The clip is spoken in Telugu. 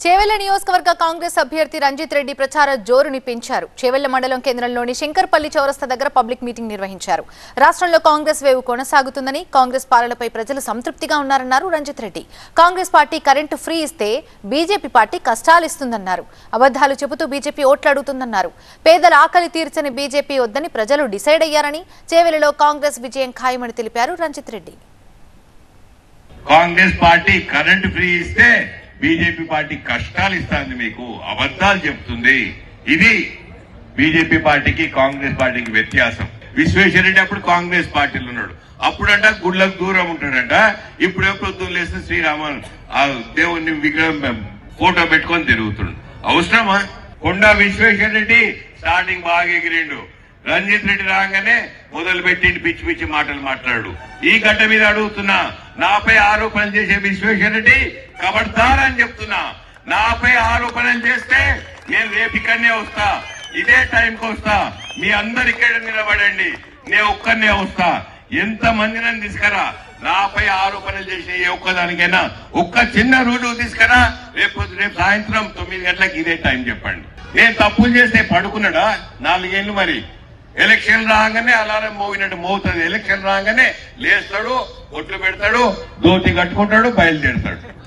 చేవెళ్ల నియోజకవర్గ కాంగ్రెస్ అభ్యర్థి రంజిత్ రెడ్డి ప్రచార జోరుని పెంచారు చేవెళ్ల మండలం కేంద్రంలోని శంకర్పల్లి చౌరస్తా దగ్గర పబ్లిక్ మీటింగ్ నిర్వహించారు రాష్ట్రంలో కాంగ్రెస్ వేవ్ కొనసాగుతుందని కాంగ్రెస్ పాలనపై ప్రజలు సంతృప్తిగా ఉన్నారన్నారు Ranjith Reddy Congress party current free ఇస్తే బీజేపీ పార్టీ కష్టాలిస్తుందన్నారు అబద్ధాలు చెబుతూ బీజేపీ ఓట్లు అడుగుతుందన్నారు పేదల ఆకలి తీర్చని బీజేపీ వద్దని ప్రజలు డిసైడ్ అయ్యారని చేవెళ్లలో కాంగ్రెస్ విజయం ఖాయమని తెలిపారు Ranjith Reddy Congress party current free ఇస్తే బీజేపీ పార్టీ కష్టాలు ఇస్తుంది మీకు అబద్ధాలు చెప్తుంది ఇది బీజేపీ పార్టీకి కాంగ్రెస్ పార్టీకి వ్యత్యాసం విశ్వేశ్వరరెడ్డి అప్పుడు కాంగ్రెస్ పార్టీలో ఉన్నాడు అప్పుడంట గుళ్ళకు దూరం ఉంటాడంట ఇప్పుడే పొద్దున్న లేస్తే శ్రీరామ ఆ దేవుని విగ్రహం ఫోటో పెట్టుకొని తిరుగుతున్నాడు అవసరమా కొండా విశ్వేశ్వరరెడ్డి స్టార్టింగ్ బాగా ఎగిరిండు రంజిత్ రెడ్డి రాగానే మొదలు పెట్టి పిచ్చి పిచ్చి మాటలు మాట్లాడు ఈ గడ్డ మీద అడుగుతున్నా నాపై ఆరోపణలు చేసే విశ్వేశ్వర రెడ్డి కబడ్దారని చెప్తున్నా నాపై ఆరోపణలు చేస్తే నేను రేపు ఇక్కడనే వస్తా ఇదే టైంకి వస్తా మీ అందరు ఇక్కడ నిలబడండి నేను ఒక్కనే వస్తా ఎంత మందిని తీసుకురా నాపై ఆరోపణలు చేసిన ఏ ఒక్కదానికైనా ఒక్క చిన్న రూలు తీసుకురా రేపు రేపు సాయంత్రం తొమ్మిది గంటలకు ఇదే టైం చెప్పండి నేను తప్పులు చేస్తే పడుకున్నాడా నాలుగేళ్లు మరి ఎలక్షన్ రాగానే అలారం మోగినట్టు మోగుతుంది ఎలక్షన్ రాగానే లేస్తాడు ఒట్లు పెడతాడు దోతి కట్టుకుంటాడు బయలుదేరుతాడు